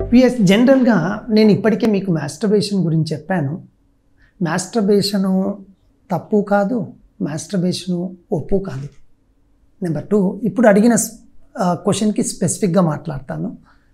PS జనరల్గా నేను ఇప్పటికే మీకు మాస్టర్బేషన్ గురించి చెప్పాను మాస్టర్బేషను తప్పు కాదు మాస్టర్బేషను ఒప్పు కాదు నెంబర్ టూ ఇప్పుడు అడిగిన క్వశ్చన్కి స్పెసిఫిక్గా మాట్లాడతాను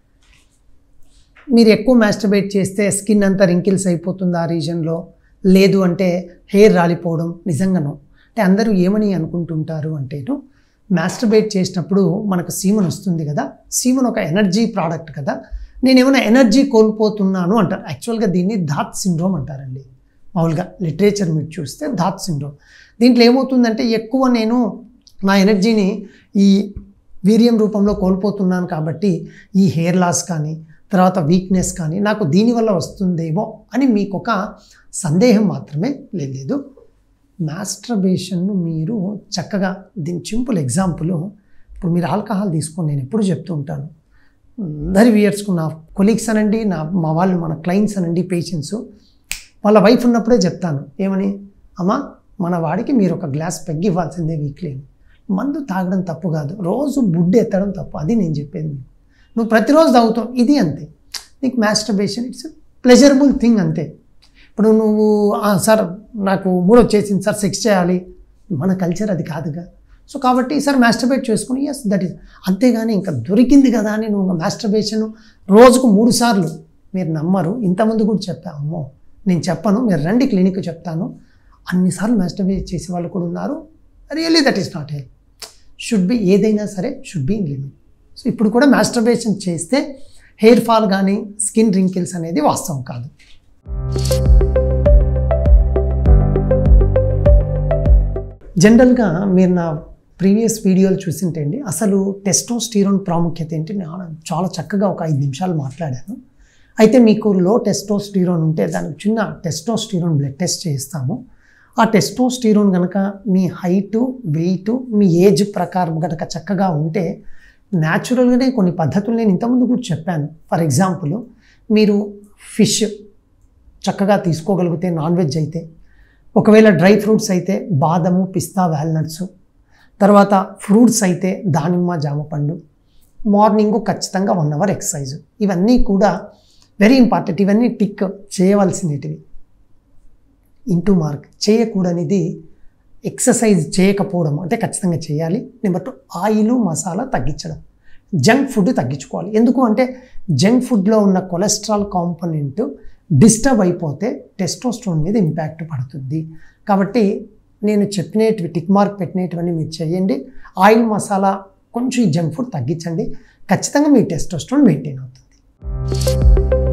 మీరు ఎక్కువ మాస్టర్బేట్ చేస్తే స్కిన్ అంతా రింకిల్స్ అయిపోతుంది ఆ రీజన్లో లేదు అంటే హెయిర్ రాలిపోవడం నిజంగాను అంటే అందరూ ఏమని అనుకుంటుంటారు అంటేను మాస్టర్బేట్ చేసినప్పుడు మనకు సీమన్ వస్తుంది కదా సీమన్ ఒక ఎనర్జీ ప్రోడక్ట్ కదా నేను ఏమైనా ఎనర్జీ కోల్పోతున్నాను అంటారు యాక్చువల్గా దీన్ని ధాత్ సిండ్రోమ్ అంటారండి మామూలుగా లిటరేచర్ మీరు చూస్తే ధాత్ సిండ్రోమ్ దీంట్లో ఏమవుతుందంటే ఎక్కువ నేను నా ఎనర్జీని ఈ వీర్యం రూపంలో కోల్పోతున్నాను కాబట్టి ఈ హెయిర్ లాస్ కానీ తర్వాత వీక్నెస్ కానీ నాకు దీనివల్ల వస్తుందేమో అని మీకు ఒక సందేహం మాత్రమే లేదు మాస్టర్బేషన్ను మీరు చక్కగా దీని సింపుల్ ఎగ్జాంపుల్ ఇప్పుడు మీరు ఆల్కహాల్ తీసుకొని నేను ఎప్పుడు చెప్తూ ఉంటాను అందరి వియర్స్కు నా కొలీగ్స్ అనండి నా మా వాళ్ళు మన క్లయింట్స్ అనండి పేషెంట్స్ వాళ్ళ వైఫ్ ఉన్నప్పుడే చెప్తాను ఏమని అమ్మా మన వాడికి మీరు ఒక గ్లాస్ పెగ్గి ఇవ్వాల్సిందే వీక్లీ మందు తాగడం తప్పు కాదు రోజు బుడ్డు ఎత్తడం తప్పు అది నేను చెప్పేది మీకు నువ్వు ప్రతిరోజు తాగుతావు ఇది అంతే నీకు మాస్టర్బేషన్ ఇట్స్ ప్లెజరబుల్ థింగ్ అంతే ఇప్పుడు నువ్వు "ఆ, సార్ నాకు మూడు వచ్చేసింది సార్ సెక్స్ చేయాలి మన కల్చర్ అది కాదుగా సో కాబట్టి సార్ మాస్టర్బేట్ చేసుకుని ఎస్ దట్ ఈస్ అంతేగాని ఇంకా దొరికింది కదా అని నువ్వు మాస్టర్బేషన్ రోజుకు మూడు సార్లు మీరు నమ్మరు ఇంతమంది కూడా చెప్పా అమ్మో నేను చెప్పను మీరు రండి క్లినిక్ చెప్తాను అన్నిసార్లు మాస్టర్బేట్ చేసే వాళ్ళు కూడా ఉన్నారు really that is not help should be ఏదైనా సరే should be in limit so ఇప్పుడు కూడా మాస్టర్బేషన్ చేస్తే హెయిర్ ఫాల్ కానీ స్కిన్ రింకిల్స్ అనేది వాస్తవం కాదు జనరల్గా మీరు నా ప్రీవియస్ వీడియోలు చూసింటే అండి అసలు టెస్టోస్టీరోన్ ప్రాముఖ్యత ఏంటి నేను చాలా చక్కగా ఒక ఐదు నిమిషాలు మాట్లాడాను అయితే మీకు లో టెస్టోస్టీరోన్ ఉంటే దానికి చిన్న టెస్టోస్టీరోన్ బ్లడ్ టెస్ట్ చేయిస్తాము ఆ టెస్టోస్టీరోన్ కనుక మీ హైటు వెయిట్ మీ ఏజ్ ప్రకారం కనుక చక్కగా ఉంటే న్యాచురల్గానే కొన్ని పద్ధతులు నేను ఇంతకుముందు కూడా చెప్పాను ఫర్ ఎగ్జాంపుల్ మీరు ఫిష్ చక్కగా తీసుకోగలిగితే నాన్ వెజ్ అయితే ఒకవేళ డ్రై ఫ్రూట్స్ అయితే బాదము పిస్తా వాల్నట్స్ తర్వాత ఫ్రూట్స్ అయితే దానిమ్మ జామపండు మార్నింగ్ ఖచ్చితంగా వన్ అవర్ ఎక్సర్సైజ్ ఇవన్నీ కూడా వెరీ ఇంపార్టెంట్ ఇవన్నీ టిక్ చేయవలసినటివి ఇంటూ మార్క్ చేయకూడనిది ఎక్సర్సైజ్ చేయకపోవడం అంటే ఖచ్చితంగా చేయాలి నెంబర్ టూ ఆయిల్ మసాలా తగ్గించడం జంక్ ఫుడ్ తగ్గించుకోవాలి ఎందుకు అంటే జంక్ ఫుడ్లో ఉన్న కొలెస్ట్రాల్ కాంపోనెంట్ డిస్టర్బ్ అయిపోతే టెస్టోస్ట్రోన్ మీద ఇంపాక్ట్ పడుతుంది కాబట్టి నేను చెప్పినవి టిక్ మార్క్ పెట్టినటువన్నీ మీరు చేయండి ఆయిల్ మసాలా కొంచెం ఈ జంక్ ఫుడ్ తగ్గించండి ఖచ్చితంగా మీ టెస్టోస్ట్రోన్ మెయింటైన్ అవుతుంది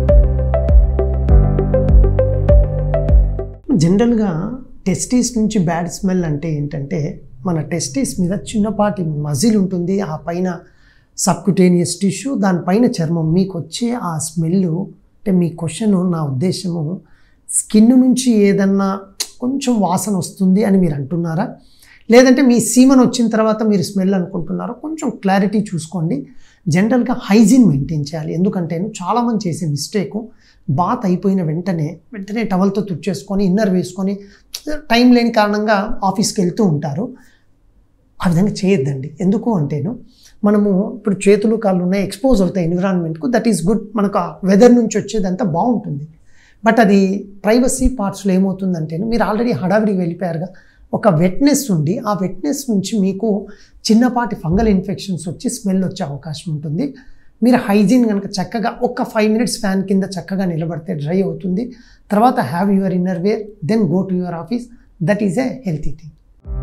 జనరల్గా టెస్టీస్ నుంచి బ్యాడ్ స్మెల్ అంటే ఏంటంటే మన టెస్టీస్ మీద చిన్నపాటి మజిల్ ఉంటుంది ఆ పైన సబ్క్యుటేనియస్ టిష్యూ దానిపైన చర్మం మీకు వచ్చే ఆ స్మెల్ అంటే మీ క్వశ్చన్ నా ఉద్దేశము స్కిన్ నుంచి ఏదన్నా కొంచెం వాసన వస్తుంది అని మీరు అంటున్నారా లేదంటే మీ సీమన్ వచ్చిన తర్వాత మీరు స్మెల్ అనుకుంటున్నారా కొంచెం క్లారిటీ చూసుకోండి జనరల్గా హైజీన్ మెయింటైన్ చేయాలి ఎందుకంటే చాలామంది చేసే మిస్టేకు బాత్ అయిపోయిన వెంటనే వెంటనే టవల్తో తుడిచేసుకొని ఇన్నర్ వేసుకొని టైం లేని కారణంగా ఆఫీస్కి వెళ్తూ ఉంటారు ఆ విధంగా చేయొద్దండి ఎందుకు అంటేను మనము ఇప్పుడు చేతులు కాళ్ళు ఉన్నాయి ఎక్స్పోజ్ అవుతాయి ఎన్విరాన్మెంట్కు దట్ ఈస్ గుడ్ మనకు ఆ వెదర్ నుంచి వచ్చేదంతా బాగుంటుంది బట్ అది ప్రైవసీ పార్ట్స్లో ఏమవుతుందంటేను మీరు ఆల్రెడీ హడావిడికి వెళ్ళిపోయారుగా ఒక వెట్నెస్ ఉండి ఆ వెట్నెస్ నుంచి మీకు చిన్నపాటి ఫంగల్ ఇన్ఫెక్షన్స్ వచ్చి స్మెల్ వచ్చే అవకాశం ఉంటుంది మీరు హైజీన్ కనుక చక్కగా ఒక ఫైవ్ మినిట్స్ ఫ్యాన్ కింద చక్కగా నిలబడితే డ్రై అవుతుంది తర్వాత have your inner wear then go to your office that is a healthy thing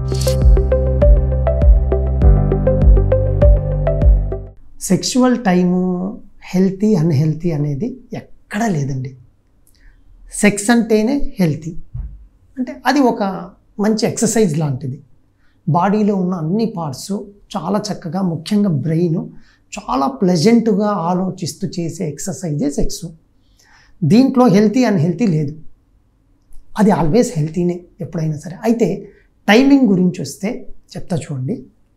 sexual time healthy unhealthy అనేది ఎక్కడా లేదండి సెక్స్ అంటేనే హెల్తీ అంటే అది ఒక మంచి ఎక్సర్సైజ్ లాంటిది బాడీలో ఉన్న అన్ని పార్ట్స్ చాలా చక్కగా ముఖ్యంగా బ్రెయిన్ చాలా ప్లెజెంట్గా ఆలోచిస్తూ చేసే ఎక్సర్సైజే సెక్స్ దీంట్లో హెల్తీ అన్హెల్తీ లేదు అది ఆల్వేస్ హెల్తీనే ఎప్పుడైనా సరే అయితే టైమింగ్ గురించి వస్తే చెప్తా చూడండి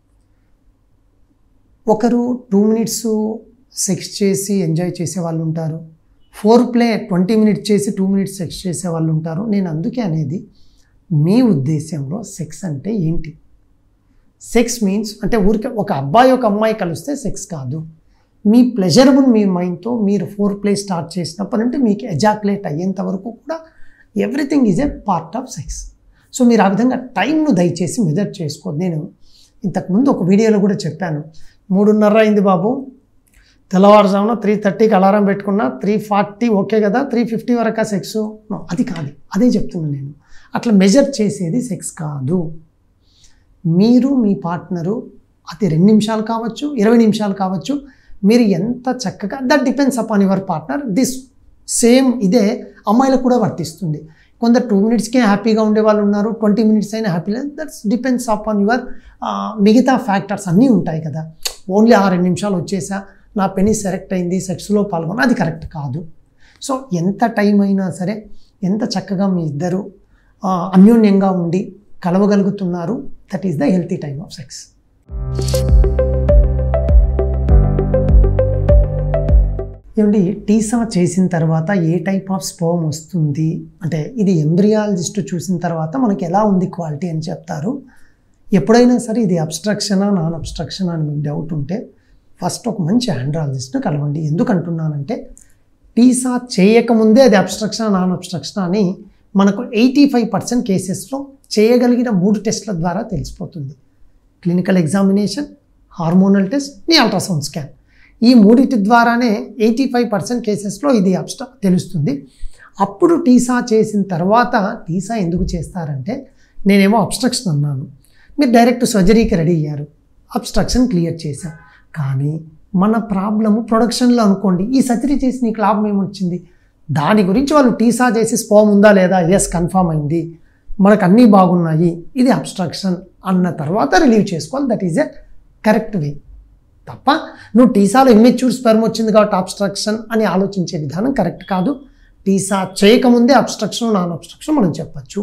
ఒకరు టూ మినిట్స్ సెక్స్ చేసి ఎంజాయ్ చేసే వాళ్ళు ఉంటారు ఫోర్ ప్లే ట్వంటీ మినిట్స్ చేసి టూ మినిట్స్ సెక్స్ చేసే వాళ్ళు ఉంటారు నేను అందుకే అనేది మీ ఉద్దేశంలో సెక్స్ అంటే ఏంటి సెక్స్ మీన్స్ అంటే ఊరికే ఒక అబ్బాయి ఒక అమ్మాయి కలిస్తే సెక్స్ కాదు మీ ప్లెజరబుల్ మీ మైండ్తో మీరు ఫోర్ ప్లే స్టార్ట్ చేసినప్పటి నుండి మీకు ఎజాక్యులేట్ అయ్యేంత వరకు కూడా everything is a part of sex so మీరు ఆ విధంగా టైంను దయచేసి మెజర్ చేసుకోండి నేను ఇంతకుముందు ఒక వీడియోలో కూడా చెప్పాను మూడున్నర అయింది బాబు తెల్లవారుజామున త్రీ థర్టీకి అలారం పెట్టుకున్నా త్రీ ఫార్టీ ఓకే కదా త్రీ ఫిఫ్టీ వరకు సెక్స్ అది కాదు అదే చెప్తున్నాను నేను అట్లా మెజర్ చేసేది సెక్స్ కాదు మీరు మీ పార్ట్నరు అది రెండు నిమిషాలు కావచ్చు ఇరవై నిమిషాలు కావచ్చు మీరు ఎంత చక్కగా that depends upon your partner this same ఇదే అమ్మాయిలకు కూడా వర్తిస్తుంది కొందరు టూ మినిట్స్కే హ్యాపీగా ఉండే వాళ్ళు ఉన్నారు ట్వంటీ మినిట్స్ అయినా happy that's depends upon your మిగతా ఫ్యాక్టర్స్ అన్నీ ఉంటాయి కదా ఓన్లీ ఆ రెండు నిమిషాలు వచ్చేసా నా పెని సెలెక్ట్ అయింది సెక్స్లో పాల్గొన్న అది కరెక్ట్ కాదు సో ఎంత టైం అయినా సరే ఎంత చక్కగా మీ ఇద్దరు ఆ, అన్యోన్యంగా ఉండి కలవగలుగుతున్నారు that is the healthy time of sex ఏమండి టీసా చేసిన తర్వాత ఏ టైప్ ఆఫ్ స్పోమ్ వస్తుంది అంటే ఇది ఎంబ్రియాలజిస్ట్ చూసిన తర్వాత మనకి ఎలా ఉంది క్వాలిటీ అని చెప్తారు ఎప్పుడైనా సరే ఇది అబ్స్ట్రక్షనా నాన్ అబ్స్ట్రక్షనా అని మీకు డౌట్ ఉంటే ఫస్ట్ ఒక మంచి ఆండ్రాలజిస్ట్ని కలవండి ఎందుకు అంటున్నానంటే టీసా చేయకముందే అది అబ్స్ట్రక్షన్ నాన్ అబ్స్ట్రక్షన్ అని మనకు ఎయిటీ ఫైవ్ పర్సెంట్ కేసెస్లో చేయగలిగిన మూడు టెస్ట్ల ద్వారా తెలిసిపోతుంది క్లినికల్ ఎగ్జామినేషన్ హార్మోనల్ టెస్ట్ నీ అల్ట్రాసౌండ్ స్కాన్ ఈ మూడిటి ద్వారానే ఎయిటీ ఫైవ్ పర్సెంట్ కేసెస్లో ఇది అబ్స్ట్రా తెలుస్తుంది అప్పుడు టీసా చేసిన తర్వాత టీసా ఎందుకు చేస్తారంటే నేనేమో అబ్స్ట్రక్షన్ అన్నాను మీరు డైరెక్ట్ సర్జరీకి రెడీ అయ్యారు అబ్స్ట్రక్షన్ క్లియర్ చేశాం కానీ మన ప్రాబ్లము ప్రొడక్షన్లో అనుకోండి ఈ సర్జరీ చేసి నీకు లాభం ఏమొచ్చింది దాని గురించి వాళ్ళు టీసా చేసి స్పోమ్ ఉందా లేదా ఎస్ కన్ఫామ్ అయింది మనకు అన్నీ బాగున్నాయి ఇది అబ్స్ట్రక్షన్ అన్న తర్వాత రిలీవ్ చేసుకోవాలి that is a correct way తప్ప నువ్వు టీసాలో ఇమ్మెచ్యూర్ స్పెర్మ్ వచ్చింది కాబట్టి అబ్స్ట్రక్షన్ అని ఆలోచించే విధానం కరెక్ట్ కాదు టీసా చేయకముందే అబ్స్ట్రక్షన్ నాన్ అబ్స్ట్రక్షన్ మనం చెప్పచ్చు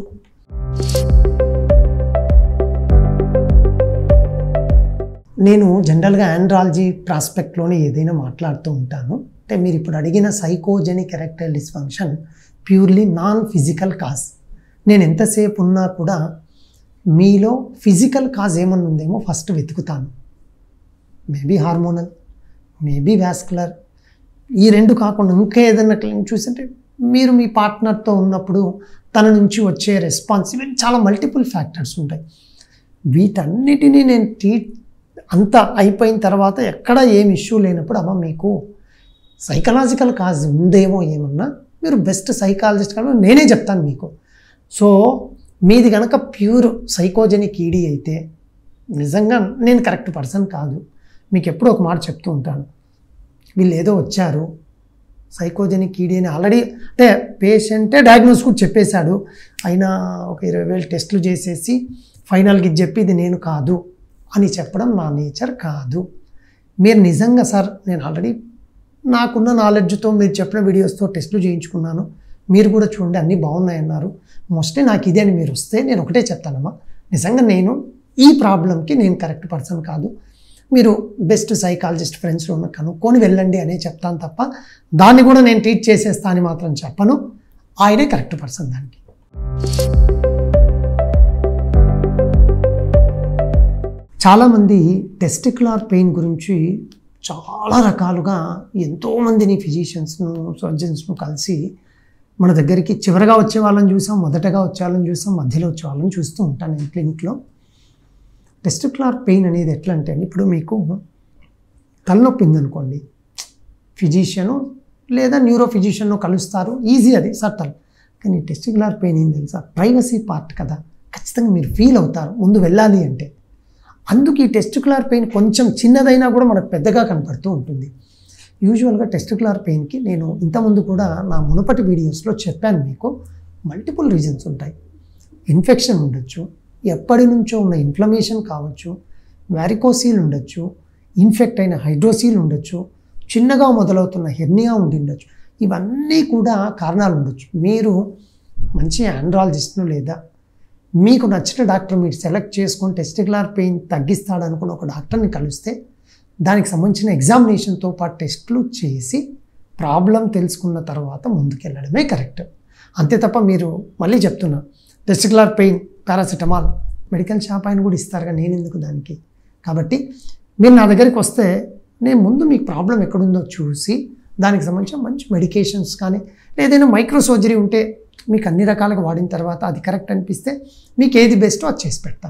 నేను జనరల్గా ఆండ్రాలజీ ప్రాస్పెక్ట్లోనే ఏదైనా మాట్లాడుతూ ఉంటాను అంటే మీరు ఇప్పుడు అడిగిన psychogenic erectile dysfunction purely non physical cause నేను ఎంతసేపు ఉన్నా కూడా మీలో ఫిజికల్ కాజ్ ఏమన్నా ఉందేమో ఫస్ట్ వెతుకుతాను మేబీ హార్మోనల్ మేబీ వ్యాస్కులర్ ఈ రెండు కాకుండా ఇంకా ఏదైనా క్లినిక్ చూసింటే మీరు మీ పార్ట్నర్తో ఉన్నప్పుడు తన నుంచి వచ్చే రెస్పాన్స్ ఇవన్నీ చాలా మల్టిపుల్ ఫ్యాక్టర్స్ ఉంటాయి వీటన్నిటినీ నేను ట్రీట్ అంతా అయిపోయిన తర్వాత ఎక్కడ ఏం ఇష్యూ లేనప్పుడు అమ్మ మీకు సైకలాజికల్ కాజ్ ఉందేమో ఏమన్నా మీరు బెస్ట్ సైకాలజిస్ట్ కానీ నేనే చెప్తాను మీకు సో మీది కనుక ప్యూర్ సైకోజెనిక్ ఈడీ అయితే నిజంగా నేను కరెక్ట్ పర్సన్ కాదు మీకు ఎప్పుడూ ఒక మాట చెప్తూ ఉంటాను వీళ్ళు ఏదో వచ్చారు సైకోజెనిక్ ఈడీ అని ఆల్రెడీ అంటే పేషెంటే డయాగ్నోస్ కూడా చెప్పేశాడు అయినా ఒక ఇరవై వేలు టెస్టులు చేసేసి ఫైనల్కి ఇది చెప్పి ఇది నేను కాదు అని చెప్పడం నా నేచర్ కాదు మీరు నిజంగా సార్ నేను ఆల్రెడీ నాకున్న నాలెడ్జ్తో మీరు చెప్పిన వీడియోస్తో టెస్టులు చేయించుకున్నాను మీరు కూడా చూడండి అన్నీ బాగున్నాయన్నారు మోస్ట్లీ నాకు ఇదే అని మీరు వస్తే నేను ఒకటే చెప్తానమ్మా నిజంగా నేను ఈ ప్రాబ్లంకి నేను కరెక్ట్ పర్సన్ కాదు మీరు బెస్ట్ సైకాలజిస్ట్ ఫ్రెండ్స్లో ఉన్న కనుక్కొని వెళ్ళండి అనే చెప్తాను తప్ప దాన్ని కూడా నేను ట్రీట్ చేసేస్తా అని మాత్రం చెప్పను ఆయనే కరెక్ట్ పర్సన్ దానికి చాలామంది టెస్టికులర్ పెయిన్ గురించి చాలా రకాలుగా ఎంతోమందిని ఫిజిషియన్స్ను సర్జన్స్ను కలిసి మన దగ్గరికి చివరగా వచ్చే వాళ్ళని చూసాం మొదటగా వచ్చే వాళ్ళని చూసాం మధ్యలో వచ్చే వాళ్ళని చూస్తూ ఉంటాను నేను క్లినిక్లో టెస్టికులర్ పెయిన్ అనేది ఎట్లా అంటే అండి, ఇప్పుడు మీకు తలనొప్పి ఉందనుకోండి ఫిజిషియను లేదా న్యూరో ఫిజిషియన్ను కలుస్తారు ఈజీ అది సట్టల్ కానీ టెస్టికులర్ పెయిన్ ఏం తెలుసా ప్రైవసీ పార్ట్ కదా ఖచ్చితంగా మీరు ఫీల్ అవుతారు ముందు వెళ్ళాలి అంటే అందుకు ఈ టెస్టికులర్ పెయిన్ కొంచెం చిన్నదైనా కూడా మనకు పెద్దగా కనపడుతూ ఉంటుంది యూజువల్గా టెస్టికులర్ పెయిన్కి నేను ఇంతకుముందు కూడా నా మునుపటి వీడియోస్లో చెప్పాను మీకు మల్టిపుల్ రీజన్స్ ఉంటాయి ఇన్ఫెక్షన్ ఉండొచ్చు ఎప్పటి నుంచో ఉన్న ఇన్ఫ్లమేషన్ కావచ్చు వ్యారికోసీల్ ఉండొచ్చు ఇన్ఫెక్ట్ అయిన హైడ్రోసీల్ ఉండొచ్చు చిన్నగా మొదలవుతున్న హెర్నియా ఉండి ఉండొచ్చు ఇవన్నీ కూడా కారణాలు ఉండొచ్చు మీరు మంచి ఆండ్రాలజిస్ట్ను లేదా మీకు నచ్చిన డాక్టర్ మీరు సెలెక్ట్ చేసుకొని టెస్టికులర్ పెయిన్ తగ్గిస్తాడనుకున్న ఒక డాక్టర్ని కలిస్తే దానికి సంబంధించిన ఎగ్జామినేషన్తో పాటు టెస్టులు చేసి ప్రాబ్లం తెలుసుకున్న తర్వాత ముందుకెళ్ళడమే కరెక్ట్ అంతే తప్ప మీరు మళ్ళీ చెప్తున్నా testicular pain paracetamol medical shop ఆయన కూడా ఇస్తారు కానీ నేను ఎందుకు దానికి కాబట్టి మీరు నా దగ్గరికి వస్తే నేను ముందు మీకు ప్రాబ్లం ఎక్కడుందో చూసి దానికి సంబంధించిన మంచి మెడికేషన్స్ కానీ లేదైనా మైక్రో సర్జరీ ఉంటే మీకు అన్ని రకాలుగా వాడిన తర్వాత అది కరెక్ట్ అనిపిస్తే మీకు ఏది బెస్టో అది చేసి పెడతాను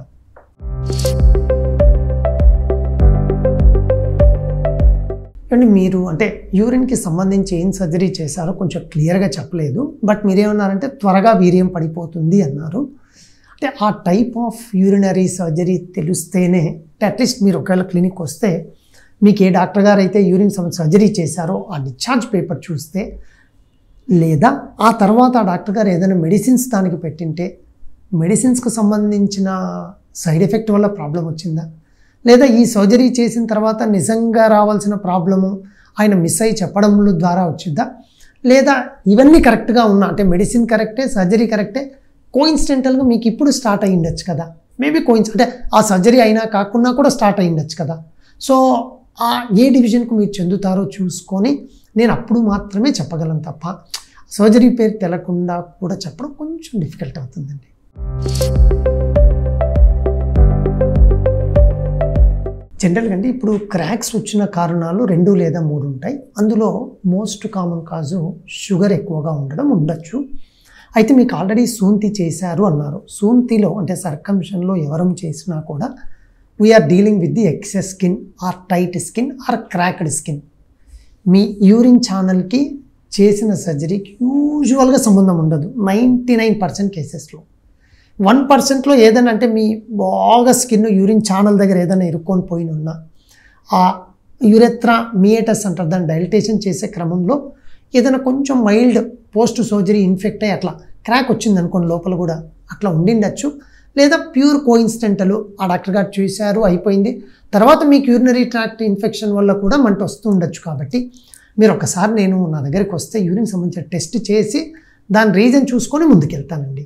అండి మీరు అంటే యూరిన్కి సంబంధించి ఏం సర్జరీ చేశారో కొంచెం క్లియర్గా చెప్పలేదు బట్ మీరేమన్నారంటే త్వరగా వీర్యం పడిపోతుంది అన్నారు అంటే ఆ టైప్ ఆఫ్ యూరినరీ సర్జరీ తెలిస్తేనే అంటే అట్లీస్ట్ మీరు ఒకవేళ క్లినిక్ వస్తే మీకు ఏ డాక్టర్ గారు అయితే యూరిన్ సర్జరీ చేశారో ఆ డిశ్చార్జ్ పేపర్ చూస్తే లేదా ఆ తర్వాత ఆ డాక్టర్ గారు ఏదైనా మెడిసిన్స్ దానికి పెట్టింటే మెడిసిన్స్కు సంబంధించిన సైడ్ ఎఫెక్ట్ వల్ల ప్రాబ్లం వచ్చిందా లేదా ఈ సర్జరీ చేసిన తర్వాత నిజంగా రావాల్సిన ప్రాబ్లము ఆయన మిస్ అయ్యి చెప్పడం ద్వారా వచ్చిందా లేదా ఇవన్నీ కరెక్ట్గా ఉన్నా అంటే మెడిసిన్ కరెక్టే సర్జరీ కరెక్టే కోయిన్సిడెంటల్గా మీకు ఇప్పుడు స్టార్ట్ అయ్యి ఉండొచ్చు కదా మేబీ కోయిన్స్ అంటే ఆ సర్జరీ అయినా కాకుండా కూడా స్టార్ట్ అయ్యి ఉండొచ్చు కదా సో ఆ ఏ డివిజన్కు మీరు చెందుతారో చూసుకొని నేను అప్పుడు మాత్రమే చెప్పగలను తప్ప సర్జరీ పేరు తెలకుండా కూడా చెప్పడం కొంచెం డిఫికల్ట్ అవుతుందండి జనరల్గా అండి ఇప్పుడు క్రాక్స్ వచ్చిన కారణాలు రెండు లేదా మూడు ఉంటాయి అందులో మోస్ట్ కామన్ కాజు షుగర్ ఎక్కువగా ఉండడం ఉండొచ్చు అయితే మీకు ఆల్రెడీ సూంతి చేశారు అన్నారు సూంతిలో అంటే సర్కంషన్లో ఎవరం చేసినా కూడా we are dealing with the excess skin or tight skin or cracked skin మీ యూరిన్ ఛానల్కి చేసిన సర్జరీకి యూజువల్గా సంబంధం ఉండదు నైంటీ నైన్ పర్సెంట్ కేసెస్లో వన్ పర్సెంట్లో ఏదైనా అంటే మీ బాగా స్కిన్ యూరిన్ ఛానల్ దగ్గర ఏదైనా ఇరుక్కొని పోయిన ఉన్నా ఆ యురెత్రా మియేటస్ అంటారు దాన్ని డైలిటేషన్ చేసే క్రమంలో ఏదైనా కొంచెం మైల్డ్ పోస్ట్ సర్జరీ ఇన్ఫెక్ట్ అయ్యి అట్లా క్రాక్ వచ్చింది అనుకోండి లోపల కూడా అట్లా ఉండిండొచ్చు లేదా ప్యూర్ కోయిన్సిడెంటల్ ఆ డాక్టర్ గారు చూశారు అయిపోయింది తర్వాత మీకు యూరినరీ ట్రాక్ట్ ఇన్ఫెక్షన్ వల్ల కూడా మంట వస్తూ ఉండొచ్చు కాబట్టి మీరు ఒకసారి నేను నా దగ్గరికి వస్తే యూరిన్ సంబంధించిన టెస్ట్ చేసి దాని రీజన్ చూసుకొని ముందుకెళ్తానండి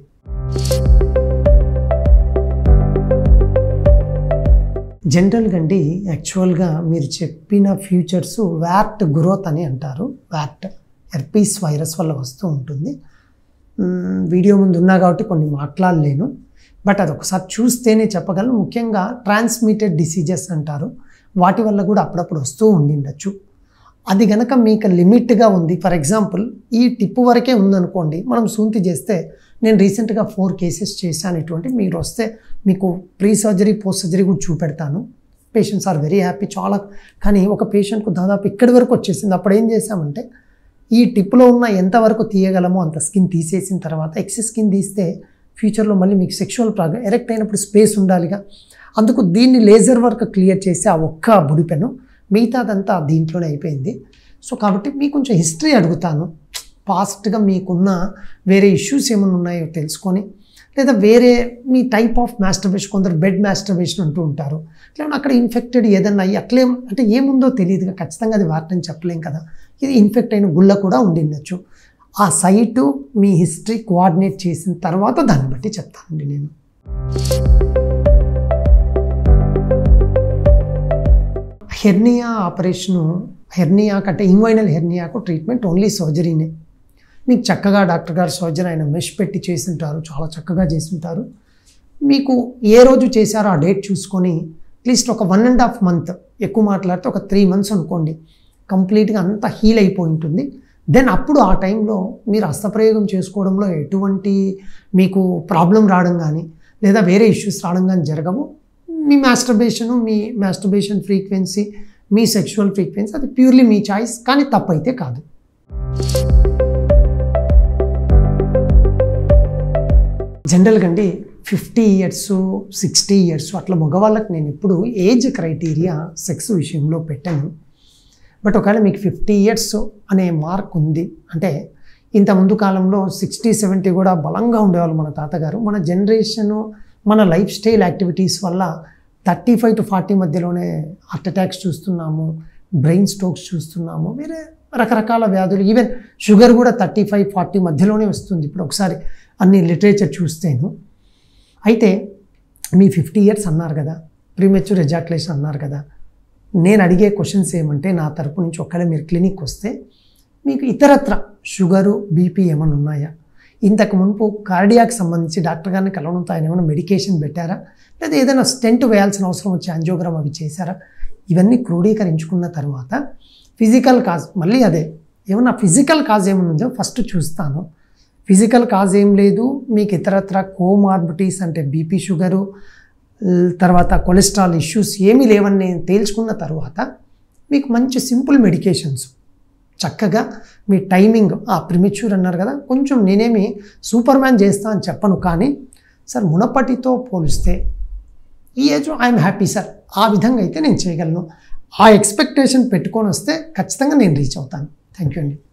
జనరల్గా అండి యాక్చువల్గా మీరు చెప్పిన ఫ్యూచర్స్ వ్యాట్ గ్రోత్ అని అంటారు వ్యాట్ ఎర్పీస్ వైరస్ వల్ల వస్తూ ఉంటుంది మ్మ్, వీడియో ముందు ఉన్నా కాబట్టి కొన్ని మాట్లాడలేను బట్ అది ఒకసారి చూస్తేనే చెప్పగలను ముఖ్యంగా ట్రాన్స్మిటెడ్ డిసీజెస్ అంటారు వాటి వల్ల కూడా అప్పుడప్పుడు వస్తూ ఉండిండొచ్చు అది గనక మీకు లిమిట్గా ఉంది ఫర్ ఎగ్జాంపుల్ ఈ టిప్పు వరకే ఉందనుకోండి మనం సూంతి చేస్తే నేను రీసెంట్గా ఫోర్ కేసెస్ చేశాను ఇటువంటి మీరు వస్తే మీకు ప్రీ సర్జరీ పోస్ట్ సర్జరీ కూడా చూపెడతాను పేషెంట్స్ ఆర్ వెరీ హ్యాపీ చాలా కానీ ఒక పేషెంట్కు దాదాపు ఇక్కడి వరకు వచ్చేసింది అప్పుడు ఏం చేశామంటే ఈ టిప్లో ఉన్న ఎంతవరకు తీయగలమో అంత స్కిన్ తీసేసిన తర్వాత ఎక్సెస్ స్కిన్ తీస్తే ఫ్యూచర్లో మళ్ళీ మీకు సెక్షువల్ ప్రాబ్లం ఎరెక్ట్ అయినప్పుడు స్పేస్ ఉండాలిగా అందుకు దీన్ని లేజర్ వర్క్ క్లియర్ చేసి ఆ ఒక్క బుడిపెను మిగతాదంతా దీంట్లోనే అయిపోయింది సో కాబట్టి మీకు కొంచెం హిస్టరీ అడుగుతాను పాస్ట్గా మీకున్న వేరే ఇష్యూస్ ఏమైనా ఉన్నాయో తెలుసుకొని లేదా వేరే మీ టైప్ ఆఫ్ మాస్టర్బేషన్ కొందరు బెడ్ మాస్టర్బేషన్ అంటూ ఉంటారు లేకపోతే అక్కడ ఇన్ఫెక్టెడ్ ఏదన్నా అయ్యి అట్లే అంటే ఏముందో తెలియదుగా ఖచ్చితంగా అది వాటిని చెప్పలేం కదా ఇది ఇన్ఫెక్ట్ అయిన గుళ్ళ కూడా ఉండిండొచ్చు ఆ సైటు మీ హిస్టరీ కోఆర్డినేట్ చేసిన తర్వాత దాన్ని బట్టి చెప్తానండి నేను హెర్నియా ఆపరేషను హెర్నియా కంటే ఇంగ్వైనల్ హెర్నియాకు ట్రీట్మెంట్ ఓన్లీ సర్జరీనే మీకు చక్కగా డాక్టర్ గారు సర్జరీ ఆయన మెష్ పెట్టి చేసింటారు చాలా చక్కగా చేసింటారు మీకు ఏ రోజు చేశారో ఆ డేట్ చూసుకొని అట్లీస్ట్ ఒక వన్ అండ్ హాఫ్ మంత్ ఎక్కువ మాట్లాడితే ఒక త్రీ మంత్స్ అనుకోండి కంప్లీట్గా అంతా హీల్ అయిపోయి ఉంటుంది దెన్ అప్పుడు ఆ టైంలో మీరు హస్తప్రయోగం చేసుకోవడంలో ఎటువంటి మీకు ప్రాబ్లం రావడం కానీ లేదా వేరే ఇష్యూస్ రావడం కానీ జరగవు మీ మాస్టర్బేషను మీ మాస్టర్బేషన్ ఫ్రీక్వెన్సీ మీ సెక్షువల్ ఫ్రీక్వెన్సీ అది ప్యూర్లీ మీ చాయిస్ కానీ తప్పైతే కాదు జనరల్గా అండి ఫిఫ్టీ ఇయర్స్ సిక్స్టీ ఇయర్స్ అట్లా మగవాళ్ళకి నేను ఇప్పుడు ఏజ్ క్రైటీరియా సెక్స్ విషయంలో పెట్టాను బట్ ఒకవేళ మీకు ఫిఫ్టీ ఇయర్స్ అనే మార్క్ ఉంది అంటే ఇంత ముందు కాలంలో సిక్స్టీ సెవెంటీ కూడా బలంగా ఉండేవాళ్ళు మన తాతగారు మన జనరేషను మన లైఫ్ స్టైల్ యాక్టివిటీస్ వల్ల థర్టీ ఫైవ్ టు ఫార్టీ మధ్యలోనే హార్ట్ అటాక్స్ చూస్తున్నాము బ్రెయిన్ స్ట్రోక్స్ చూస్తున్నాము వేరే రకరకాల వ్యాధులు ఈవెన్ షుగర్ కూడా థర్టీ ఫైవ్ ఫార్టీ మధ్యలోనే వస్తుంది ఇప్పుడు ఒకసారి అన్ని లిటరేచర్ చూస్తేను అయితే మీ ఫిఫ్టీ ఇయర్స్ అన్నారు కదా ప్రీమెచ్యూర్ ఎజాక్యులేషన్ అన్నారు కదా నేను అడిగే క్వశ్చన్స్ ఏమంటే నా తరపు నుంచి ఒక్కడే మీరు క్లినిక్ వస్తే మీకు ఇతరత్ర షుగరు బీపీ ఏమైనా ఉన్నాయా ఇంతకు మునుపు కార్డియాకి సంబంధించి డాక్టర్ గారిని కలవడంతో ఆయన ఏమైనా మెడికేషన్ పెట్టారా లేదా ఏదైనా స్టెంట్ వేయాల్సిన అవసరం వచ్చి యాంజియోగ్రామ్ అవి చేశారా ఇవన్నీ క్రోడీకరించుకున్న తర్వాత ఫిజికల్ కాజ్ మళ్ళీ అదే ఏమన్నా ఫిజికల్ కాజ్ ఏమైనా ఉందో ఫస్ట్ చూస్తాను ఫిజికల్ కాజ్ ఏం లేదు మీకు ఇతరత్ర కోమార్బిటీస్ అంటే బీపీ షుగరు ల్- తర్వాత కొలెస్ట్రాల్ ఇష్యూస్ ఏమీ లేవని నేను తేల్చుకున్న తర్వాత మీకు మంచి సింపుల్ మెడికేషన్స్ చక్కగా మీ టైమింగ్ ఆ ప్రిమిచ్యూర్ అన్నారు కదా కొంచెం నేనేమి సూపర్ మ్యాన్ చేస్తా అని చెప్పను కానీ సార్ మునపటితో పోలిస్తే ఈ ఏజ్ ఐఎమ్ హ్యాపీ సార్ ఆ విధంగా అయితే నేను చేయగలను ఆ ఎక్స్పెక్టేషన్ పెట్టుకొని వస్తే ఖచ్చితంగా నేను రీచ్ అవుతాను థ్యాంక్ యూ అండి